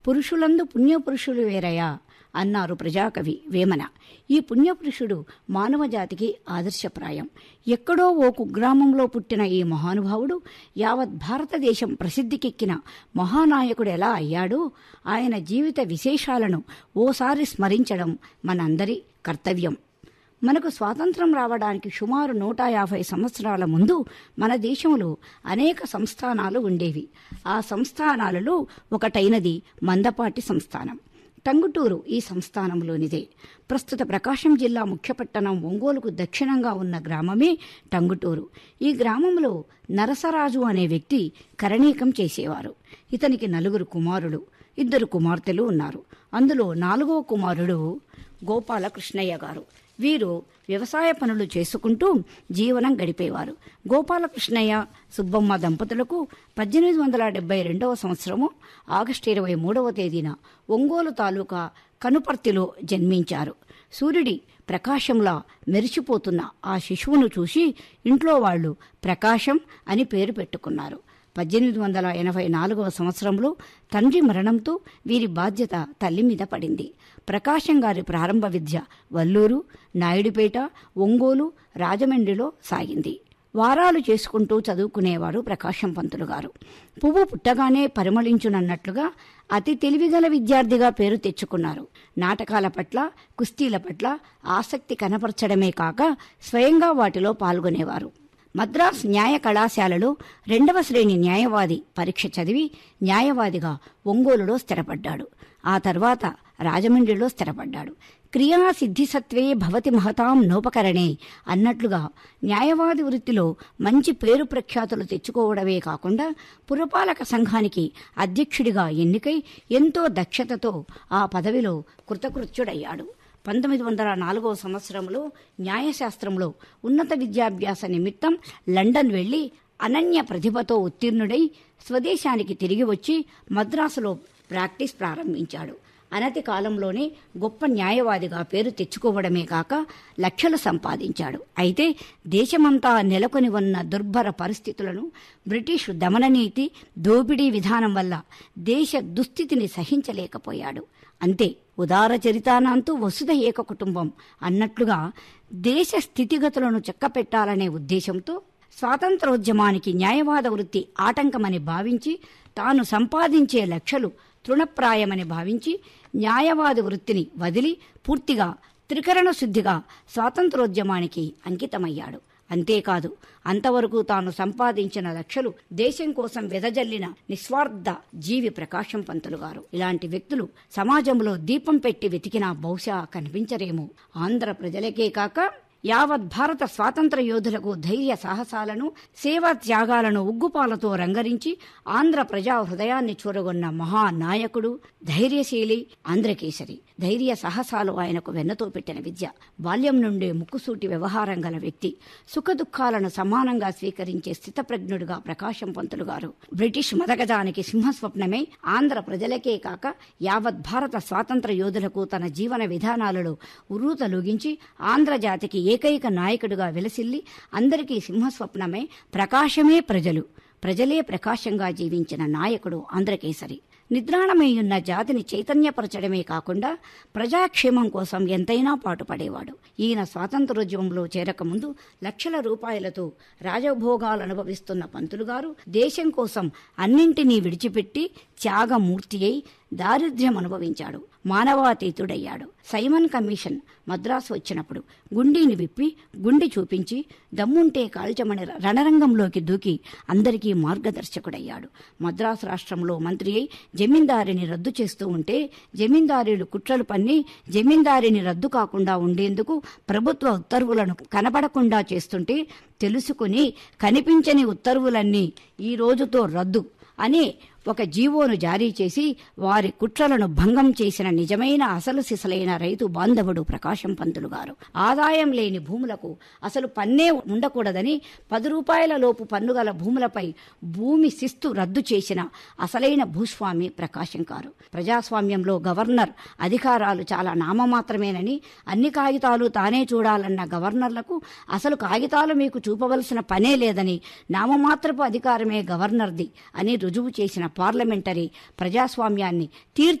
పురుషులందు పుణ్యపురుషులు వేరయా అన్నారు ప్రజాకవి వేమన ఈ పుణ్యపురుషుడు మానవ జాతికి ఆదర్శప్రాయం ఎక్కడో ఓ కుగ్రామంలో పుట్టిన ఈ మహానుభావుడు యావత్ భారతదేశం ప్రసిద్ధికెక్కిన మహానాయకుడు ఎలా అయ్యాడో ఆయన జీవిత విశేషాలను ఓసారి స్మరించడం మనందరి కర్తవ్యం మనకు స్వాతంత్రం రావడానికి సుమారు నూట యాభై సంవత్సరాల ముందు మన దేశంలో అనేక సంస్థానాలు ఉండేవి ఆ సంస్థానాలలో ఒకటైనది మందపాటి సంస్థానం టంగుటూరు ఈ సంస్థానంలోనిదే ప్రస్తుత ప్రకాశం జిల్లా ముఖ్యపట్టణం ఒంగోలుకు దక్షిణంగా ఉన్న గ్రామమే టంగుటూరు ఈ గ్రామంలో నరసరాజు అనే వ్యక్తి కరణీకం చేసేవారు ఇతనికి నలుగురు కుమారులు ఇద్దరు కుమార్తెలు ఉన్నారు అందులో నాలుగో కుమారుడు గోపాలకృష్ణయ్య గారు వీరు వ్యవసాయ పనులు చేసుకుంటూ జీవనం గడిపేవారు గోపాలకృష్ణయ్య సుబ్బమ్మ దంపతులకు పద్దెనిమిది వందల డెబ్బై రెండవ సంవత్సరము ఆగస్టు ఇరవై మూడవ తేదీన ఒంగోలు తాలూకా కనుపర్తిలో జన్మించారు సూర్యుడి ప్రకాశంలా మెరిసిపోతున్న ఆ శిశువును చూసి ఇంట్లో వాళ్ళు ప్రకాశం అని పేరు పెట్టుకున్నారు పద్దెనిమిది వందల ఎనభై నాలుగవ సంవత్సరంలో తండ్రి మరణంతో వీరి బాధ్యత తల్లి మీద పడింది ప్రకాశం గారి ప్రారంభ విద్య వల్లూరు నాయుడుపేట ఒంగోలు రాజమండ్రిలో సాగింది వారాలు చేసుకుంటూ చదువుకునేవారు ప్రకాశం పంతులు గారు పువ్వు పుట్టగానే పరిమళించునన్నట్లుగా అతి తెలివిగల విద్యార్థిగా పేరు తెచ్చుకున్నారు నాటకాల పట్ల కుస్తీల పట్ల ఆసక్తి కనపరచడమే కాక స్వయంగా వాటిలో పాల్గొనేవారు మద్రాస్ న్యాయ కళాశాలలో రెండవ శ్రేణి న్యాయవాది పరీక్ష చదివి న్యాయవాదిగా ఒంగోలులో స్థిరపడ్డాడు ఆ తర్వాత రాజమండ్రిలో స్థిరపడ్డాడు క్రియా సిద్ధిసత్వే భవతి మహతాం నోపకరణే అన్నట్లుగా న్యాయవాది వృత్తిలో మంచి పేరు ప్రఖ్యాతులు తెచ్చుకోవడమే కాకుండా పురపాలక సంఘానికి అధ్యక్షుడిగా ఎన్నికై ఎంతో దక్షతతో ఆ పదవిలో కృతకృత్యుడయ్యాడు పంతొమ్మిది వందల నాలుగవ సంవత్సరంలో న్యాయశాస్త్రంలో ఉన్నత విద్యాభ్యాస నిమిత్తం లండన్ వెళ్లి అనన్య ప్రతిభతో ఉత్తీర్ణుడై స్వదేశానికి తిరిగి వచ్చి మద్రాసులో ప్రాక్టీస్ ప్రారంభించాడు అనతి కాలంలోనే గొప్ప న్యాయవాదిగా పేరు తెచ్చుకోవడమే కాక లక్షలు సంపాదించాడు అయితే దేశమంతా నెలకొని ఉన్న దుర్భర పరిస్థితులను బ్రిటిష్ దమననీతి దోపిడీ విధానం వల్ల దేశ దుస్థితిని సహించలేకపోయాడు అంతే ఉదార చరితానంతూ వసుధ ఏక కుటుంబం అన్నట్లుగా దేశ స్థితిగతులను చక్కపెట్టాలనే ఉద్దేశంతో స్వాతంత్రోద్యమానికి న్యాయవాద వృత్తి ఆటంకమని భావించి తాను సంపాదించే లక్షలు తృణప్రాయమని భావించి న్యాయవాది వృత్తిని వదిలి పూర్తిగా త్రికరణ శుద్ధిగా స్వాతంత్రోద్యమానికి అంకితమయ్యాడు అంతేకాదు అంతవరకు తాను సంపాదించిన లక్షలు దేశం కోసం వెదజల్లిన నిస్వార్థ జీవి ప్రకాశం పంతులు గారు ఇలాంటి వ్యక్తులు సమాజంలో దీపం పెట్టి వెతికినా బహుశా కనిపించరేమో ఆంధ్ర ప్రజలకే కాక యావత్ భారత స్వాతంత్ర యోధులకు ధైర్య సాహసాలను సేవా త్యాగాలను ఉగ్గుపాలతో రంగరించి ఆంధ్ర ప్రజా హృదయాన్ని చూరగొన్న మహానాయకుడు ధైర్యశీలి ఆంధ్రకేసరి ధైర్య సాహసాలు ఆయనకు వెన్నతో పెట్టిన విద్య బాల్యం నుండే ముక్కుసూటి వ్యవహారం గల వ్యక్తి సుఖదుఖాలను సమానంగా స్వీకరించే స్థితప్రజ్ఞుడుగా ప్రకాశం పంతులు గారు బ్రిటిష్ మదగజానికి సింహస్వప్నమే ఆంధ్ర ప్రజలకే కాక యావత్ భారత స్వాతంత్ర యోధులకు తన జీవన విధానాలలో ఉరూతలూగించి ఆంధ్ర జాతికి ఏకైక నాయకుడిగా వెలసిల్లి అందరికీ సింహస్వప్నమే ప్రకాశమే ప్రజలు ప్రజలే ప్రకాశంగా జీవించిన నాయకుడు ఆంధ్రకేసరి నిద్రాణమయ్యున్న జాతిని చైతన్యపరచడమే కాకుండా ప్రజాక్షేమం కోసం ఎంతైనా పాటుపడేవాడు ఈయన స్వాతంత్రోద్యమంలో చేరకముందు లక్షల రూపాయలతో రాజభోగాలు అనుభవిస్తున్న పంతులు గారు దేశం కోసం అన్నింటినీ విడిచిపెట్టి త్యాగమూర్తి అయి దారిద్ర్యం అనుభవించాడు మానవాతీతుడయ్యాడు సైమన్ కమిషన్ మద్రాసు వచ్చినప్పుడు గుండీని విప్పి గుండి చూపించి దమ్ముంటే కాల్చమని రణరంగంలోకి దూకి అందరికీ మార్గదర్శకుడయ్యాడు మద్రాసు రాష్ట్రంలో మంత్రి అయి జమీందారిని రద్దు చేస్తూ ఉంటే జమీందారీలు కుట్రలు పన్ని జమీందారిని రద్దు కాకుండా ఉండేందుకు ప్రభుత్వ ఉత్తర్వులను కనబడకుండా చేస్తుంటే తెలుసుకుని కనిపించని ఉత్తర్వులన్నీ ఈ రోజుతో రద్దు అని ఒక జీవోను జారీ చేసి వారి కుట్రలను భంగం చేసిన నిజమైన అసలు సిసలైన రైతు బాంధవుడు ప్రకాశం పంతులు గారు ఆదాయం లేని భూములకు అసలు పన్నే ఉండకూడదని పది రూపాయల లోపు పన్నుగల భూములపై భూమి శిస్తు రద్దు చేసిన అసలైన భూస్వామి ప్రకాశం గారు ప్రజాస్వామ్యంలో గవర్నర్ అధికారాలు చాలా నామమాత్రమేనని అన్ని కాగితాలు తానే చూడాలన్న గవర్నర్లకు అసలు కాగితాలు మీకు చూపవలసిన పనే లేదని నామమాత్రపు అధికారమే గవర్నర్ది అని రుజువు చేసిన పార్లమెంటరీ ప్రజాస్వామ్యాన్ని తీర్చి